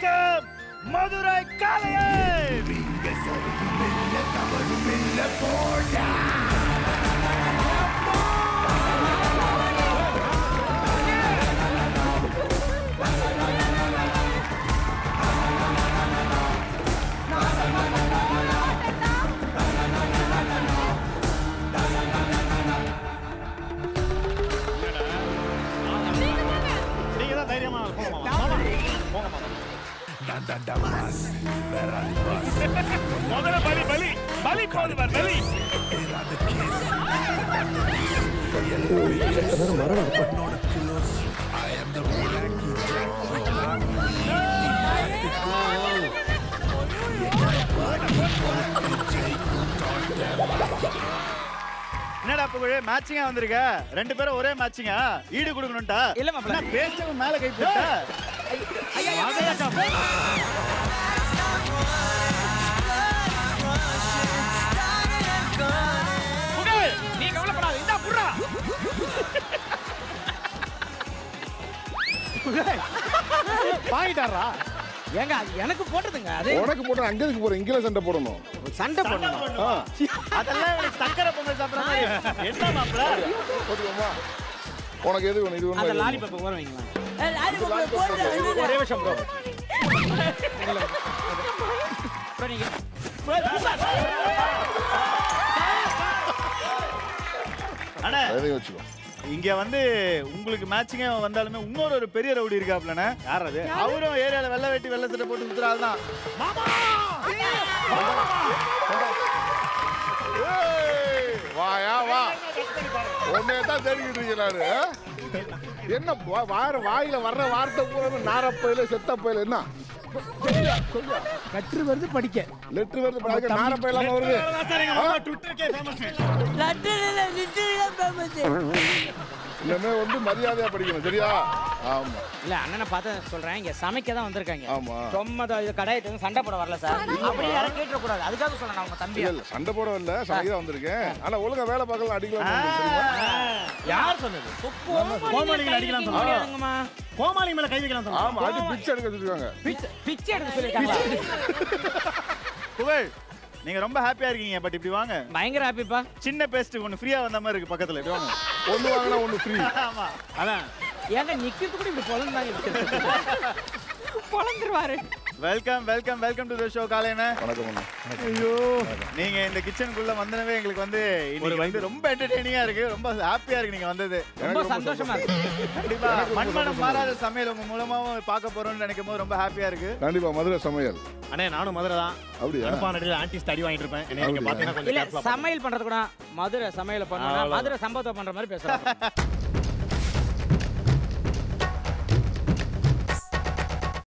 Welcome Madurai காளையே நீங்க தான் தைரியமா போங்க மாமா. போங்க மாமா. முதல்ல பலி பலி பலி போது பார் பலி என்னடா புகழ் மேட்சிங்கா வந்திருக்க ரெண்டு பேரும் ஒரே மேட்சிங்கா ஈடு கொடுக்கணும்டா இல்ல மாப்ள. என்ன பேச்சவன் மேல கை போட்டா புகழ் நீ கவலைப்படாத இந்தா புடுறா வாங்கிட்டாரா ஏங்க அது எனக்கு போட்டதுங்க அது உனக்கு போட்டு அங்க இருக்கு போற இங்கே சண்டை போடணும் சண்டை போடணும் ஆ, அதெல்லாம் எனக்கு சக்கரை பொங்கல் சாப்பிடுற மாதிரி என்ன மாப்பிள போட்டுக்கோமா உனக்கு எது வேணும் இது அந்த வேணும் லாலிபப் ஊற வைங்களா ஒரே விஷயம் ப்ரோ இப்போ நீங்க அண்ணா எதையும் வச்சுக்கோ இங்க வந்து உங்களுக்கு மேட்சிங்கா வந்தாலுமே இன்னொரு ஒரு பெரிய ரவுடி இருக்காப்லண்ணே யார் அது அவரும் ஏரியால வெள்ளை வெட்டி வெள்ளை சட்டை போட்டு சுத்துற ஆள் தான் ஏய், வாயா வா உன்னைய தான் தேடிக்கிட்டு இருக்கேன் நானு ஆ? என்ன வா- வார வாயில வர்ற வார்த்தை பூரா நாரப்பையில செத்தப்பையில என்ன சொல்லியா சொல்லியா கற்று வருது படிக்க லெட்டர் வருது பாருங்க நாரப்பையில வருது இனிமே வந்து மரியாதையா படிக்கணும் சரியா ஆமா இல்ல அண்ணனை பார்த்து சொல்றேன் இங்க சமைக்க தான் வந்திருக்காங்க ஆமா சும்மா தான் இது கடாயை தந்து சண்டை போட வரல சார் அப்படியே யாரும் கேட்டுற கூடாது அதுக்காக சொல்றேன் அவங்க தம்பி இல்ல இல்ல சண்டை போட வரல சமைக்க தான் வந்திருக்கேன் ஆனா ஒழுங்கா வேலை பார்க்கலாம் அடிக்கலாம் தெரியுமா யார் சொன்னது கோமாளிகள் அடிக்கலாம் சொன்னாங்க. முடியாதுங்கம்மா கோமாளி மேல கை வைக்கலாம் சொன்னாங்க. ஆமா அடி பிச்சை எடுக்க வச்சிருக்காங்க பிச்சை பிச்சை எடுக்க சொல்லியிருக்காங்க புகழ் நீங்க ரொம்ப ஹாப்பியா இருக்கீங்க பட் இப்படி வாங்க பயங்கர ஹாப்பிப்பா சின்ன பேஸ்ட் ஒன்னு ஃப்ரீயா வந்த மாதிரி இருக்கு பக்கத்துல இப்படி வாங்க ஒண்ணு வாங்கினா ஒண்ணு ஃப்ரீ ஆமா அதான் ஏங்க நிக்கிறது கூட இப்படி பொழந்தாங்க பொழந்துருவாரு welcome welcome welcome to the show காலையன வணக்கம் அண்ணா. நீங்க இந்த கிச்சனுக்குள்ள வந்தனவே எங்களுக்கு வந்து இன்னைக்கு வந்து ரொம்ப என்டர்டெய்னிங்கா இருக்கு ரொம்ப ஹாப்பியா இருக்கு நீங்க வந்தது ரொம்ப சந்தோஷமா இருக்கு கண்டிப்பா மண்மனம் மாறாத சமையல் உங்க மூலமாவும் பார்க்க போறோம்னு நினைக்கும் போது ரொம்ப ஹாப்பியா இருக்கு கண்டிப்பா மதுரை சமையல் அண்ணே நானும் மதுரை தான் அப்படியா அனுப்பான அடியில் ஆன்டி ஸ்டடி வாங்கிட்டு இருப்பேன் என்னை நீங்க அப்படியா? பார்த்தீங்கன்னா கொஞ்சம் இல்ல careful ஆ சமையல் பண்றது கூட மதுரை சமையல பண்ணா அவ்வளவுதான். மதுரை சம்பவத்தை பண்ற மாதிரி பேசுறாங்க